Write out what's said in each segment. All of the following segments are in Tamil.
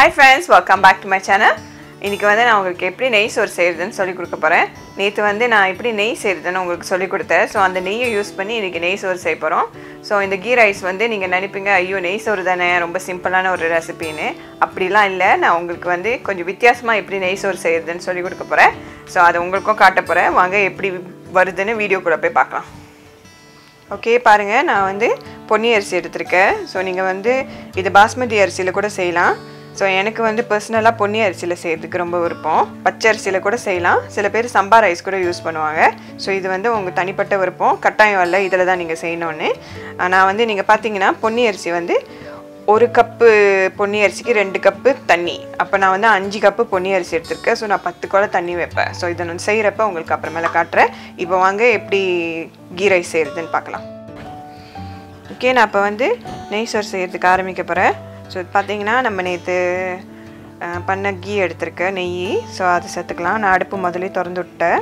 hi friends welcome back to my channel இன்றைக்கி வந்து நான் உங்களுக்கு எப்படி நெய் சோறு செய்கிறதுன்னு சொல்லி கொடுக்க போகிறேன் நேற்று வந்து நான் எப்படி நெய் செய்கிறதுன்னு உங்களுக்கு சொல்லி கொடுத்தேன் ஸோ அந்த நெய்யை யூஸ் பண்ணி இன்றைக்கி நெய் சோறு செய்ய போகிறோம் ஸோ இந்த கீ ரைஸ் வந்து நீங்கள் நினைப்பீங்க ஐயோ நெய் சோறு தானே ரொம்ப சிம்பிளான ஒரு ரெசிபின்னு அப்படிலாம் இல்லை நான் உங்களுக்கு வந்து கொஞ்சம் வித்தியாசமாக எப்படி நெய் சோறு செய்கிறதுன்னு சொல்லி கொடுக்க போகிறேன் ஸோ அதை உங்களுக்கும் காட்ட போகிறேன் வாங்க எப்படி வருதுன்னு வீடியோ கூட போய் பார்க்கலாம் ஓகே பாருங்கள் நான் வந்து பொன்னி அரிசி எடுத்திருக்கேன் ஸோ நீங்கள் வந்து இது பாஸ்மதி அரிசியில் கூட செய்யலாம் ஸோ எனக்கு வந்து பர்சனலாக பொன்னி அரிசியில் செய்கிறதுக்கு ரொம்ப விருப்பம் பச்சை அரிசியில் கூட செய்யலாம் சில பேர் சம்பா ரைஸ் கூட யூஸ் பண்ணுவாங்க ஸோ இது வந்து உங்கள் தனிப்பட்ட விருப்பம் கட்டாயம் இல்லை இதில் தான் நீங்கள் செய்யணும்னு நான் வந்து நீங்கள் பார்த்தீங்கன்னா பொன்னி அரிசி வந்து ஒரு கப்பு பொன்னி அரிசிக்கு ரெண்டு கப்பு தண்ணி அப்போ நான் வந்து அஞ்சு கப்பு பொன்னி அரிசி எடுத்திருக்கேன் ஸோ நான் பத்து குடம் தண்ணி வைப்பேன் ஸோ இதை நான் செய்கிறப்ப உங்களுக்கு அப்புறமேல காட்டுறேன் இப்போ வாங்க எப்படி கீ ரைஸ் செய்கிறதுன்னு பார்க்கலாம் ஓகே நான் இப்போ வந்து நெய் சோறு செய்கிறதுக்கு ஆரம்பிக்க போகிறேன் ஸோ பார்த்தீங்கன்னா நம்ம நேற்று பண்ண கீ எடுத்திருக்கேன் நெய் ஸோ அதை சேர்த்துக்கலாம் நான் அடுப்பு முதலே திறந்து விட்டேன்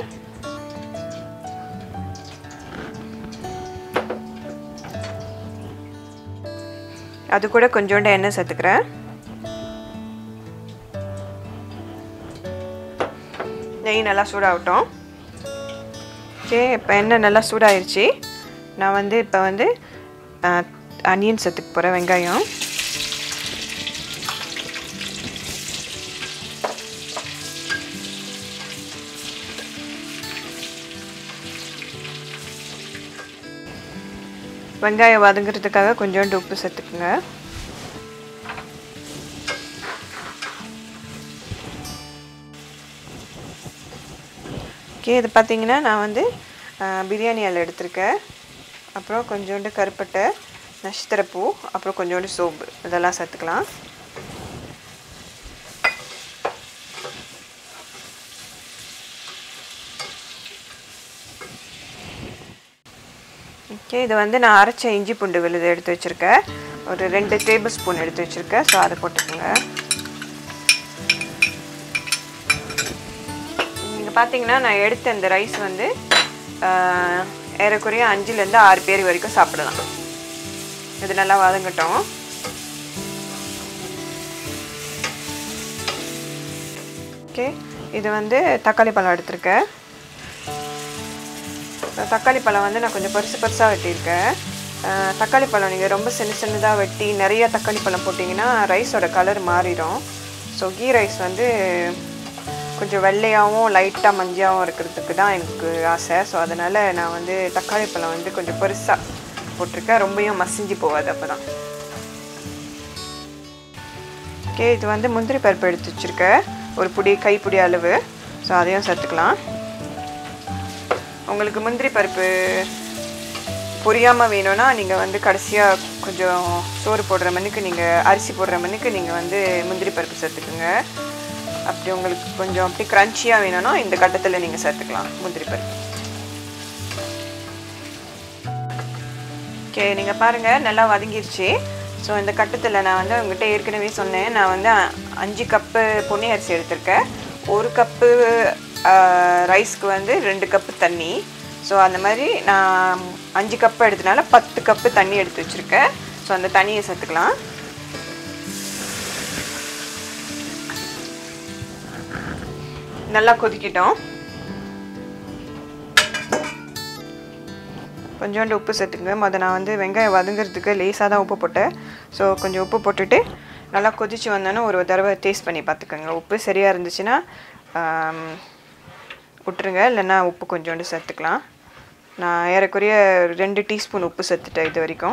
அது கூட கொஞ்சோண்டு எண்ணெய் சேர்த்துக்கிறேன் நெய் நல்லா சூடாகட்டும் ஓகே இப்போ எண்ணெய் நல்லா சூடாயிருச்சு நான் வந்து இப்போ வந்து அனியன் சேர்த்துக்க போகிறேன் வெங்காயம் வெங்காயம் வதங்குறதுக்காக கொஞ்சோண்டு உப்பு சேர்த்துக்குங்க ஓகே இது பார்த்தீங்கன்னா நான் வந்து பிரியாணி அல் எடுத்திருக்கேன் அப்புறம் கொஞ்சோண்டு கருப்பட்டை நட்சத்திரப்பூ அப்புறம் கொஞ்சோண்டு சோப்பு இதெல்லாம் சேர்த்துக்கலாம் ஓகே இது வந்து நான் அரைச்ச இஞ்சி பூண்டு விழுது எடுத்து வச்சுருக்கேன் ஒரு ரெண்டு டேபிள் ஸ்பூன் எடுத்து வச்சுருக்கேன் ஸோ அதை போட்டுக்கோங்க நீங்கள் பார்த்தீங்கன்னா நான் எடுத்த இந்த ரைஸ் வந்து ஏறக்குறைய அஞ்சுலேருந்து ஆறு பேர் வரைக்கும் சாப்பிடலாம் இது நல்லா வதங்கட்டும் ஓகே இது வந்து தக்காளி பழம் எடுத்திருக்கேன் தக்காளி பழம் வந்து நான் கொஞ்சம் பெருசு பெருசாக வெட்டியிருக்கேன் தக்காளி பழம் நீங்கள் ரொம்ப சின்ன சின்னதாக வெட்டி நிறைய தக்காளி பழம் போட்டிங்கன்னா ரைஸோட கலர் மாறிடும் ஸோ கீ ரைஸ் வந்து கொஞ்சம் வெள்ளையாகவும் லைட்டாக மஞ்சளாகவும் இருக்கிறதுக்கு தான் எனக்கு ஆசை ஸோ அதனால் நான் வந்து தக்காளி பழம் வந்து கொஞ்சம் பெருசாக போட்டிருக்கேன் ரொம்பவும் மசிஞ்சு போகாது அப்போ தான் ஓகே இது வந்து முந்திரி பருப்பு எடுத்து வச்சுருக்கேன் ஒரு புடி கைப்பிடி அளவு ஸோ அதையும் சேர்த்துக்கலாம் உங்களுக்கு முந்திரி பருப்பு பொரியாமல் வேணும்னா நீங்கள் வந்து கடைசியாக கொஞ்சம் சோறு போடுற மண்ணுக்கு நீங்கள் அரிசி போடுற மண்ணுக்கு நீங்கள் வந்து முந்திரி பருப்பு சேர்த்துக்குங்க அப்படி உங்களுக்கு கொஞ்சம் அப்படி க்ரன்ச்சியாக வேணும்னா இந்த கட்டத்தில் நீங்கள் சேர்த்துக்கலாம் முந்திரி பருப்பு ஓகே நீங்கள் பாருங்கள் நல்லா வதங்கிருச்சு ஸோ இந்த கட்டத்தில் நான் வந்து உங்கள்கிட்ட ஏற்கனவே சொன்னேன் நான் வந்து அஞ்சு கப்பு பொன்னி அரிசி எடுத்திருக்கேன் ஒரு கப்பு ரைஸ்க்கு வந்து ரெண்டு கப்பு தண்ணி ஸோ அந்த மாதிரி நான் அஞ்சு கப்பு எடுத்தனால பத்து கப்பு தண்ணி எடுத்து வச்சுருக்கேன் ஸோ அந்த தண்ணியை சேர்த்துக்கலாம் நல்லா கொதிக்கிட்டோம் கொஞ்சோண்டு உப்பு சேர்த்துங்க மொதல் நான் வந்து வெங்காயம் வதங்கிறதுக்கு லேசாக தான் உப்பு போட்டேன் ஸோ கொஞ்சம் உப்பு போட்டுட்டு நல்லா கொதித்து வந்தோன்னே ஒரு தடவை டேஸ்ட் பண்ணி பார்த்துக்கோங்க உப்பு சரியாக இருந்துச்சுன்னா விட்டுருங்க இல்லைன்னா உப்பு கொஞ்சோண்டு சேர்த்துக்கலாம் நான் ஏறக்குறைய ரெண்டு டீஸ்பூன் உப்பு சேர்த்துட்டேன் இது வரைக்கும்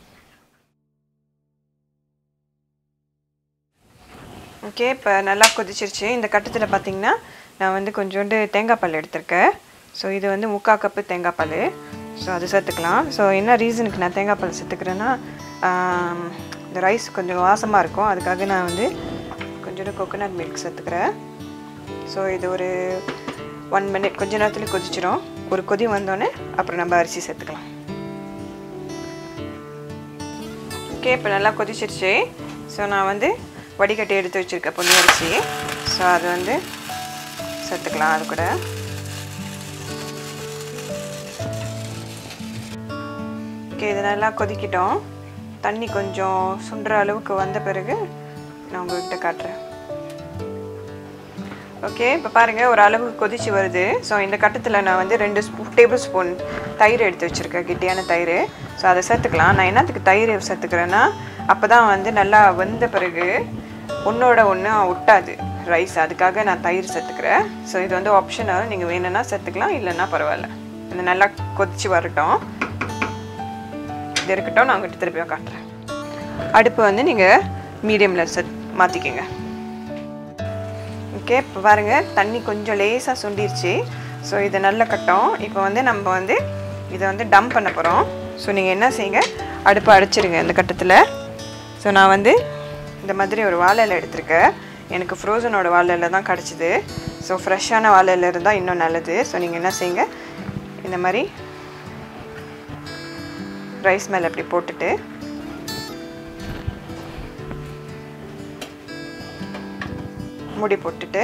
ஓகே இப்போ நல்லா கொதிச்சிருச்சு இந்த கட்டத்தில் பார்த்திங்கன்னா நான் வந்து கொஞ்சோண்டு தேங்காய் பால் எடுத்திருக்கேன் ஸோ இது வந்து முக்கால் கப்பு தேங்காய் பால் ஸோ அது சேர்த்துக்கலாம் ஸோ என்ன ரீசனுக்கு நான் தேங்காய் பால் சேர்த்துக்கிறேன்னா இந்த ரைஸ் கொஞ்சம் வாசமாக இருக்கும் அதுக்காக நான் வந்து கொஞ்சோண்டு கோகோனட் மில்க் சேர்த்துக்கிறேன் ஸோ இது ஒரு ஒன் மினிட் கொஞ்ச நேரத்தில் கொதிச்சிடும் ஒரு கொதி வந்தோடனே அப்புறம் நம்ம அரிசி சேர்த்துக்கலாம் ஓகே இப்போ நல்லா கொதிச்சிருச்சு ஸோ நான் வந்து வடிகட்டி எடுத்து வச்சுருக்கேன் பொன்னி அரிசி ஸோ அது வந்து சேர்த்துக்கலாம் அது கூட ஓகே இது நல்லா கொதிக்கிட்டோம் தண்ணி கொஞ்சம் சுண்டுற அளவுக்கு வந்த பிறகு நான் உங்கள்கிட்ட காட்டுறேன் ஓகே இப்போ பாருங்கள் ஒரு அளவு கொதிச்சு வருது ஸோ இந்த கட்டத்தில் நான் வந்து ரெண்டு ஸ்பூ டேபிள் ஸ்பூன் தயிர் எடுத்து வச்சுருக்கேன் கெட்டியான தயிர் ஸோ அதை சேர்த்துக்கலாம் நான் என்னத்துக்கு தயிர் சேர்த்துக்கிறேன்னா அப்போ தான் வந்து நல்லா வெந்த பிறகு ஒன்றோட ஒன்று ஒட்டாது ரைஸ் அதுக்காக நான் தயிர் சேர்த்துக்கிறேன் ஸோ இது வந்து ஆப்ஷனல் நீங்கள் வேணும்னா சேர்த்துக்கலாம் இல்லைன்னா பரவாயில்ல இது நல்லா கொதிச்சு வரட்டும் இது இருக்கட்டும் நான் உங்கள்கிட்ட திருப்பியும் காட்டுறேன் அடுப்பு வந்து நீங்கள் மீடியமில் செட் மாற்றிக்கோங்க ஓகே இப்போ பாருங்கள் தண்ணி கொஞ்சம் லேசாக சுண்டிருச்சு ஸோ இது நல்ல கட்டம் இப்போ வந்து நம்ம வந்து இதை வந்து டம்ப் பண்ண போகிறோம் ஸோ நீங்கள் என்ன செய்யுங்க அடுப்பை அடைச்சிருங்க இந்த கட்டத்தில் ஸோ நான் வந்து இந்த மாதிரி ஒரு வாழை இலை எடுத்திருக்கேன் எனக்கு ஃப்ரோசனோட வாழை இலை தான் கிடச்சிது ஸோ ஃப்ரெஷ்ஷான வாழை இலை இருந்தால் இன்னும் நல்லது ஸோ நீங்கள் என்ன செய்யுங்க இந்த மாதிரி ரைஸ் மேலே அப்படி போட்டுட்டு மூடி போட்டுட்டு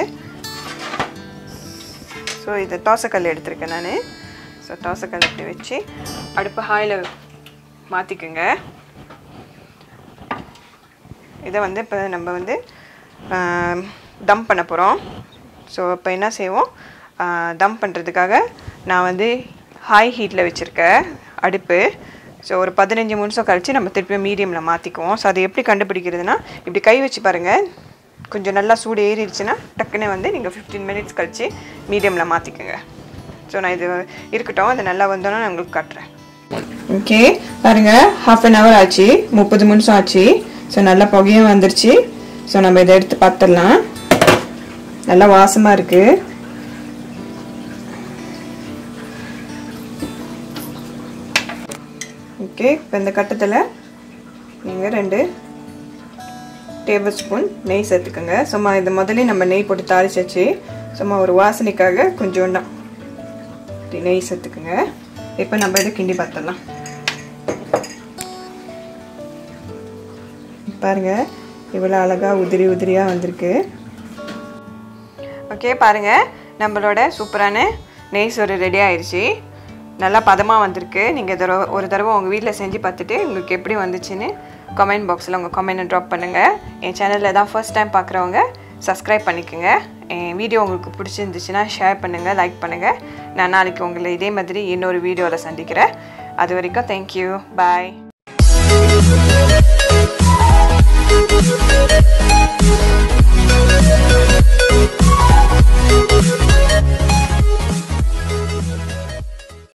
ஸோ இது தோசைக்கல் எடுத்திருக்கேன் நான் ஸோ தோசைக்கல் இப்படி வச்சு அடுப்பு ஹாயில் மாற்றிக்குங்க இதை வந்து இப்போ நம்ம வந்து தம் பண்ண போகிறோம் ஸோ இப்போ என்ன செய்வோம் தம் பண்ணுறதுக்காக நான் வந்து ஹாய் ஹீட்டில் வச்சுருக்கேன் அடுப்பு ஸோ ஒரு பதினஞ்சு நிமிஷம் கழித்து நம்ம திருப்பியும் மீடியமில் மாற்றிக்குவோம் ஸோ அது எப்படி கண்டுபிடிக்கிறதுனா இப்படி கை வச்சு பாருங்கள் கொஞ்சம் நல்லா சூடு ஏறிடுச்சுன்னா டக்குன்னு வந்து நீங்கள் ஃபிஃப்டீன் மினிட்ஸ் கழித்து மீடியமில் மாற்றிக்கோங்க ஸோ நான் இது இருக்கட்டும் அது நல்லா வந்தோன்னா நான் உங்களுக்கு காட்டுறேன் ஓகே பாருங்கள் ஹாஃப் அன் ஹவர் ஆச்சு முப்பது நிமிஷம் ஆச்சு ஸோ நல்லா புகையும் வந்துருச்சு ஸோ நம்ம இதை எடுத்து பார்த்துடலாம் நல்லா வாசமாக இருக்குது ஓகே இப்போ இந்த கட்டத்தில் நீங்கள் ரெண்டு டேபிள் ஸ்பூன் நெய் சேர்த்துக்கோங்க சும்மா இது முதல்ல நம்ம நெய் போட்டு தாளிச்சாச்சு சும்மா ஒரு வாசனைக்காக கொஞ்சோண்டா நெய் சேர்த்துக்குங்க இப்போ நம்ம இதை கிண்டி பார்த்துடலாம் பாருங்க இவ்வளோ அழகாக உதிரி உதிரியாக வந்திருக்கு ஓகே பாருங்க நம்மளோட சூப்பரான நெய் சோறு ரெடி ஆயிடுச்சு நல்லா பதமாக வந்திருக்கு நீங்கள் தடவை ஒரு தடவை உங்கள் வீட்டில் செஞ்சு பார்த்துட்டு உங்களுக்கு எப்படி வந்துச்சுன்னு கமெண்ட் பாக்ஸில் உங்கள் கமெண்ட்டை ட்ராப் பண்ணுங்கள் என் சேனலில் தான் ஃபர்ஸ்ட் டைம் பார்க்குறவங்க சப்ஸ்கிரைப் பண்ணிக்கோங்க என் வீடியோ உங்களுக்கு பிடிச்சிருந்துச்சுன்னா ஷேர் பண்ணுங்கள் லைக் பண்ணுங்கள் நான் நாளைக்கு உங்களை இதே மாதிரி இன்னொரு வீடியோவில் சந்திக்கிறேன் அது வரைக்கும் தேங்க்யூ பாய்